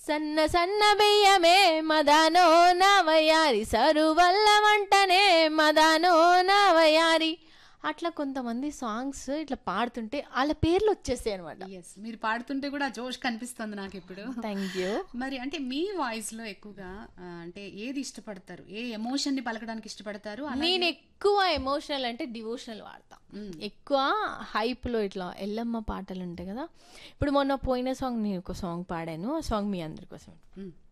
సన్న సన్న బియ్యమే మదానో నవయారి సరువల్ల వంటనే మదానో నవయారి అట్లా కొంతమంది సాంగ్స్ ఇట్లా పాడుతుంటే వాళ్ళ పేర్లు వచ్చేస్తాయి అనమాట ఎస్ మీరు పాడుతుంటే కూడా ఆ జోష్ కనిపిస్తుంది నాకు ఇప్పుడు థ్యాంక్ యూ మరి అంటే మీ వాయిస్ లో ఎక్కువగా ఆ, అంటే ఏది ఇష్టపడతారు ఏ ఎమోషన్ ని పలకడానికి ఇష్టపడతారు అలాగే- నేను ఎక్కువ ఎమోషనల్ అంటే డివోషనల్ వాడతా ఎక్కువ హైప్లో ఇట్లా ఎల్లమ్మ పాటలు ఉంటాయి కదా ఇప్పుడు మొన్న పోయిన సాంగ్ నేను ఒక సాంగ్ పాడాను ఆ సాంగ్ మీ అందరి కోసం మ్.